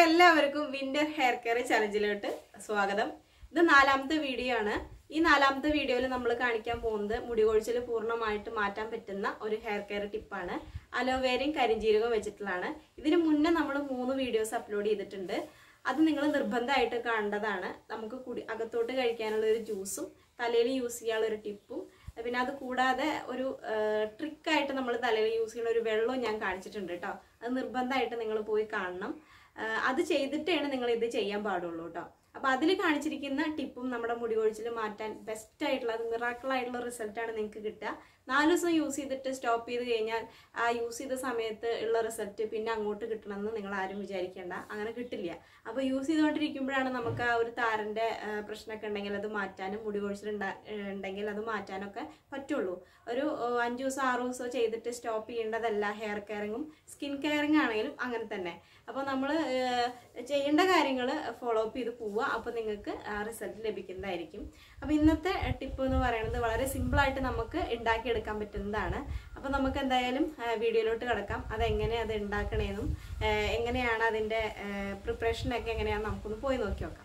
എല്ലാവർക്കും winter hair care ചലഞ്ചിലോട്ട് സ്വാഗതം ഇത് നാലാമത്തെ വീഡിയോ ആണ് ഈ നാലാമത്തെ വീഡിയോയിൽ നമ്മൾ കാണിക്കാൻ പോകുന്നത് മുടി കൊഴിച്ചിൽ പൂർണ്ണമായിട്ട് മാറ്റാൻ പറ്റുന്ന ഒരു ഹെയർ കെയർ ടിപ്പാണ് അലോവേരയും കരിഞ്ജീരകവും വെച്ചിട്ടുള്ളതാണ് ഇതിന് മുന്നേ നമ്മൾ മൂന്ന് വീഡിയോസ് അപ്ലോഡ് ചെയ്തിട്ടുണ്ട് അത് നിങ്ങൾ നിർബന്ധമായിട്ട് കാണേണ്ടതാണ് നമുക്ക് കുടി അകത്തോട്ട് കഴിക്കാനുള്ള ഒരു ജ്യൂസും തലയിൽ യൂസ് ചെയ്യാനുള്ള ഒരു ടിപ്പും പിന്നെ അത് കൂടാതെ ഒരു ട്രിക്കായിട്ട് നമ്മൾ തലയിൽ യൂസ് ചെയ്യുന്ന ഒരു വെള്ളവും ഞാൻ കാണിച്ചിട്ടുണ്ട് കേട്ടോ അത് നിർബന്ധമായിട്ട് നിങ്ങൾ പോയി കാണണം ആ, അത് ചെയ്തിട്ടാണ് നിങ്ങൾ ഇത് ചെയ്യാൻ പാടുള്ളൂ കേട്ടോ അപ്പോൾ അതിൽ കാണിച്ചിരിക്കുന്ന ടിപ്പും നമ്മുടെ മുടി കൊഴിച്ചിൽ മാറ്റാൻ ബെസ്റ്റ് ആയിട്ടുള്ള അത് മിറാക്കിൾ ആയിട്ടുള്ള റിസൾട്ടാണ് നിങ്ങൾക്ക് കിട്ടുക നാല് ദിവസം യൂസ് ചെയ്തിട്ട് സ്റ്റോപ്പ് ചെയ്ത് കഴിഞ്ഞാൽ ആ യൂസ് ചെയ്ത സമയത്ത് ഉള്ള റിസൾട്ട് പിന്നെ അങ്ങോട്ട് കിട്ടണമെന്ന് നിങ്ങൾ ആരും വിചാരിക്കേണ്ട അങ്ങനെ കിട്ടില്ല അപ്പോൾ യൂസ് ചെയ്തുകൊണ്ടിരിക്കുമ്പോഴാണ് നമുക്ക് ആ ഒരു താരൻ്റെ പ്രശ്നമൊക്കെ ഉണ്ടെങ്കിൽ അത് മാറ്റാനും മുടി കൊഴിച്ചിൽ ഉണ്ടാ- ഏഹ് ഉണ്ടെങ്കിൽ അത് മാറ്റാനൊക്കെ പറ്റുള്ളൂ ഒരു ഏഹ്, അഞ്ച് ദിവസം ആറ് ദിവസം ചെയ്തിട്ട് സ്റ്റോപ്പ് ചെയ്യേണ്ടതല്ല ഹെയർ കെയറിങ്ങും സ്കിൻ കെയറിങ് ആണെങ്കിലും അങ്ങനെ തന്നെ അപ്പോൾ നമ്മൾ ചെയ്യേണ്ട കാര്യങ്ങൾ ഫോളോ അപ്പ് ചെയ്ത് പോവുക അപ്പോൾ നിങ്ങൾക്ക് റിസൾട്ട് ലഭിക്കുന്നതായിരിക്കും അപ്പോൾ ഇന്നത്തെ ടിപ്പ് എന്ന് പറയുന്നത് വളരെ സിമ്പിളായിട്ട് നമുക്ക് ഉണ്ടാക്കിയെടുക്കാൻ പറ്റുന്നതാണ് അപ്പോൾ നമുക്ക് എന്തായാലും ആ, വീഡിയോയിലോട്ട് കിടക്കാം അതെങ്ങനെ അത് ഉണ്ടാക്കണേന്നും ആ, എങ്ങനെയാണ് അതിൻ്റെ പ്രിപ്പറേഷനൊക്കെ എങ്ങനെയാണെന്ന് നമുക്കൊന്ന് പോയി നോക്കി നോക്കാം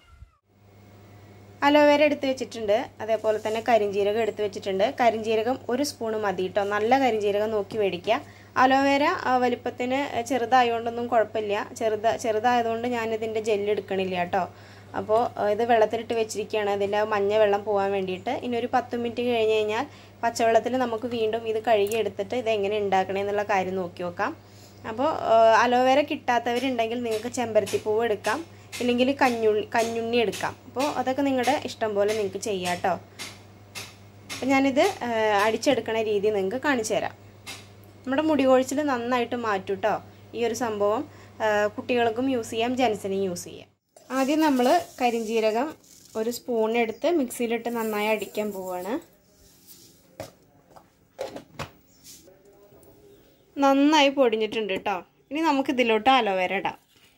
അലോവേര എടുത്ത് വെച്ചിട്ടുണ്ട് അതേപോലെ തന്നെ കരിഞ്ജീരകം എടുത്ത് വെച്ചിട്ടുണ്ട് കരിഞ്ജീരകം ഒരു സ്പൂൺ മതി കേട്ടോ നല്ല കരിഞ്ജീരകം നോക്കി മേടിക്കുക അലോവേര ആ, വലിപ്പത്തിന് ചെറുതായതുകൊണ്ടൊന്നും കുഴപ്പമില്ല ചെറുത ചെറുതായതുകൊണ്ട് ഞാനിതിൻ്റെ ജെല്ല് എടുക്കണില്ല കേട്ടോ അപ്പോൾ ഇത് വെള്ളത്തിലിട്ട് വെച്ചിരിക്കുകയാണ് അതിൻ്റെ ആ മഞ്ഞ വെള്ളം പോകാൻ വേണ്ടിയിട്ട് ഇനി ഒരു പത്ത് മിനിറ്റ് കഴിഞ്ഞ് കഴിഞ്ഞാൽ പച്ചവെള്ളത്തിൽ നമുക്ക് വീണ്ടും ഇത് കഴുകി എടുത്തിട്ട് ഇത് എങ്ങനെ ഉണ്ടാക്കണേ എന്നുള്ള കാര്യം നോക്കി നോക്കാം അപ്പോൾ അലോവേര കിട്ടാത്തവരുണ്ടെങ്കിൽ നിങ്ങൾക്ക് ചെമ്പരത്തിപ്പൂവ് എടുക്കാം ഇല്ലെങ്കിൽ കഞ്ഞുള്ളി കഞ്ഞുണ്ണി എടുക്കാം അപ്പോൾ അതൊക്കെ നിങ്ങളുടെ ഇഷ്ടം പോലെ നിങ്ങൾക്ക് ചെയ്യാം കേട്ടോ അപ്പോൾ ഞാനിത് ആ, അടിച്ചെടുക്കണ രീതി നിങ്ങൾക്ക് കാണിച്ചു തരാം നമ്മുടെ മുടി കൊഴിച്ചിൽ നന്നായിട്ട് മാറ്റും കേട്ടോ ഈ ഒരു സംഭവം ആ, കുട്ടികൾക്കും യൂസ് ചെയ്യാം ജെൻസിനും യൂസ് ചെയ്യാം ആദ്യം നമ്മൾ കരിഞ്ജീരകം ഒരു സ്പൂൺ എടുത്ത് മിക്സിയിലിട്ട് നന്നായി അടിക്കാൻ പോവാണ് നന്നായി പൊടിഞ്ഞിട്ടുണ്ട് കേട്ടോ ഇനി നമുക്ക് ഇതിലോട്ട് അലോവേര ഇടാം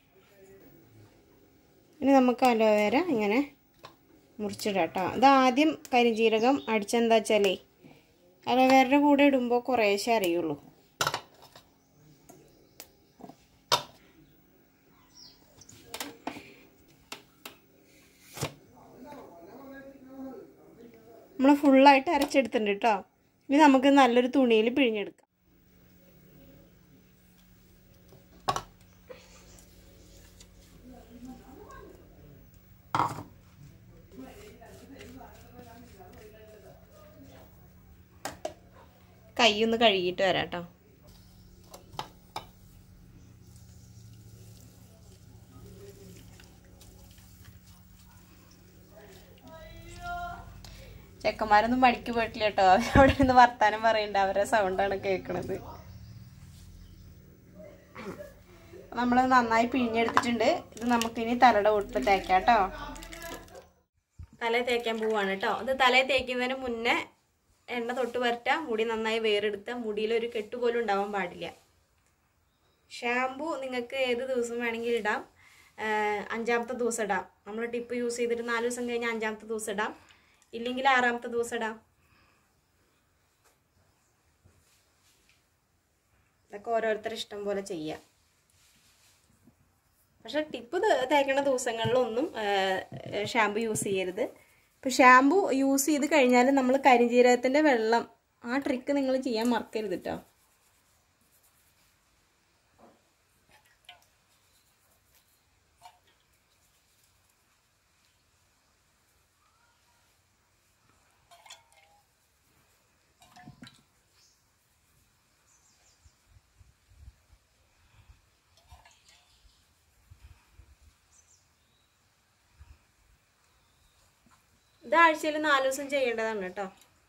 ഇനി നമുക്ക് അലോവേര ഇങ്ങനെ മുറിച്ചിടാം കേട്ടോ ഇത് ആദ്യം കരിഞ്ജീരകം അടിച്ചെന്താ വെച്ചാലേ അലോവേരയുടെ കൂടെ ഇടുമ്പോൾ കുറേശ്ശെ അറിയുള്ളൂ നമ്മൾ ഫുള്ളായിട്ട് അരച്ചെടുത്തിട്ടുണ്ട് കേട്ടോ ഇനി നമുക്ക് നല്ലൊരു തുണിയിൽ പിഴിഞ്ഞെടുക്കാം കൈയൊന്ന് കഴുകിയിട്ട് വരാം കേട്ടോ ചെക്കന്മാരൊന്നും മടിക്ക് പോയിട്ടില്ല കേട്ടോ അവിടെ നിന്ന് വർത്താനം പറയണ്ട അവരെ സൗണ്ടാണ് കേൾക്കണത് നമ്മൾ നന്നായി പിഴിഞ്ഞെടുത്തിട്ടുണ്ട് ഇത് നമുക്കിനി തലയുടെ വീട്ടിൽ തേക്കാം കേട്ടോ തല തേക്കാൻ പോവാണ് കേട്ടോ ഇത് തല തേക്കുന്നതിന് മുന്നേ എണ്ണ തൊട്ട് വരട്ടുക മുടി നന്നായി വേറെടുത്ത മുടിയിൽ ഒരു കെട്ട് പോലും ഉണ്ടാവാൻ പാടില്ല ഷാമ്പു നിങ്ങൾക്ക് ഏത് ദിവസം വേണമെങ്കിൽ ഇടാം ആഹ് അഞ്ചാമത്തെ ദിവസം ഇടാം നമ്മൾ ടിപ്പ് യൂസ് ചെയ്തിട്ട് നാല് ദിവസം കഴിഞ്ഞ് അഞ്ചാമത്തെ ദിവസം ഇടാം ഇല്ലെങ്കിൽ ആറാമത്തെ ദിവസം ഇടാം ഇതൊക്കെ ഓരോരുത്തരുടെ ഇഷ്ടം പോലെ ചെയ്യാം പക്ഷെ ടിപ്പ് തേക്കണ ദിവസങ്ങളിലൊന്നും ഷാമ്പു യൂസ് ചെയ്യരുത് ഇപ്പം ഷാമ്പു യൂസ് ചെയ്ത് കഴിഞ്ഞാൽ നമ്മൾ കരിഞ്ജീരകത്തിൻ്റെ വെള്ളം ആ ട്രിക്ക് നിങ്ങൾ ചെയ്യാൻ മറക്കരുത് കേട്ടോ ഇത് ആഴ്ചയിൽ നാല് ദിവസം ചെയ്യേണ്ടതാണ് കേട്ടോ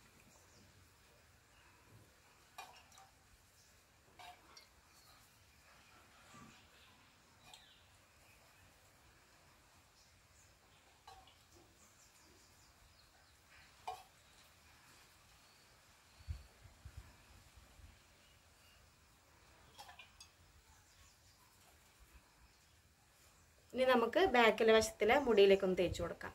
ഇനി നമുക്ക് ബാക്കിലെ വശത്തിലെ മുടിയിലേക്കൊന്ന് തേച്ച് കൊടുക്കാം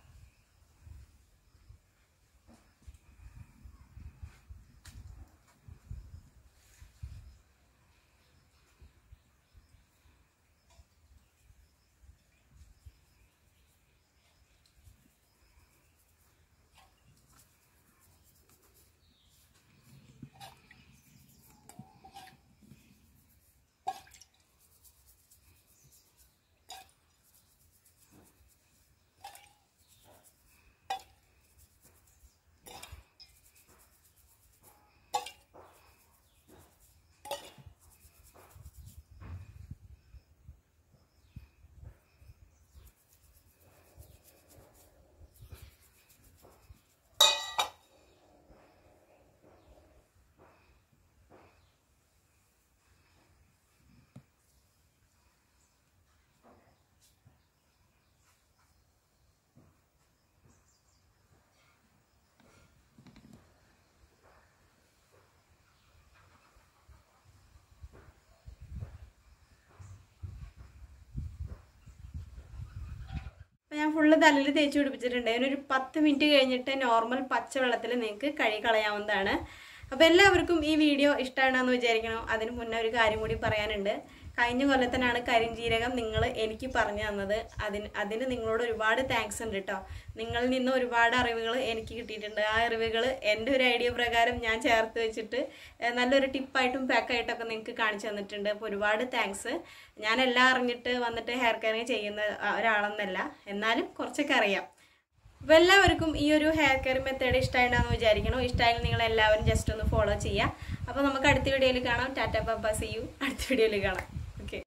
ഫുള്ള് തലയിൽ തേച്ച് പിടിപ്പിച്ചിട്ടുണ്ട് ഇതിനൊരു പത്ത് മിനിറ്റ് കഴിഞ്ഞിട്ട് നോർമൽ പച്ചവെള്ളത്തിൽ നിങ്ങൾക്ക് കഴുകി കളയാവുന്നതാണ് അപ്പോൾ എല്ലാവർക്കും ഈ വീഡിയോ ഇഷ്ടമാണെന്ന് വിചാരിക്കണം അതിന് മുന്നേ ഒരു കാര്യം കൂടി പറയാനുണ്ട് കഴിഞ്ഞ കൊല്ലത്തിനാണ് കരിഞ്ജീരകം നിങ്ങൾ എനിക്ക് പറഞ്ഞു തന്നത് അതിന് അതിന് നിങ്ങളോട് ഒരുപാട് താങ്ക്സ് ഉണ്ട് കേട്ടോ നിങ്ങളിൽ നിന്ന് ഒരുപാട് അറിവുകൾ എനിക്ക് കിട്ടിയിട്ടുണ്ട് ആ അറിവുകൾ എൻ്റെ ഒരു ഐഡിയ പ്രകാരം ഞാൻ ചേർത്ത് വെച്ചിട്ട് ഏഹ്, നല്ലൊരു ടിപ്പായിട്ടും പാക്കായിട്ടൊക്കെ നിങ്ങൾക്ക് കാണിച്ചു തന്നിട്ടുണ്ട് അപ്പോൾ ഒരുപാട് താങ്ക്സ് ഞാൻ എല്ലാം അറിഞ്ഞിട്ട് വന്നിട്ട് ഹെയർ കെയറിങ് ചെയ്യുന്ന ആ, ഒരാളെന്നല്ല എന്നാലും കുറച്ചൊക്കെ അറിയാം അപ്പോൾ എല്ലാവർക്കും ഈ ഒരു ഹെയർ കെയർ മെത്തേഡ് ഇഷ്ടമായിട്ടാണെന്ന് വിചാരിക്കണം ഇഷ്ടമായാലും നിങ്ങൾ എല്ലാവരും ജസ്റ്റ് ഒന്ന് ഫോളോ ചെയ്യുക അപ്പോൾ നമുക്ക് അടുത്ത വീഡിയോയിൽ കാണാം ടാറ്റ പപ്പ സി യു അടുത്ത വീഡിയോയിൽ കാണാം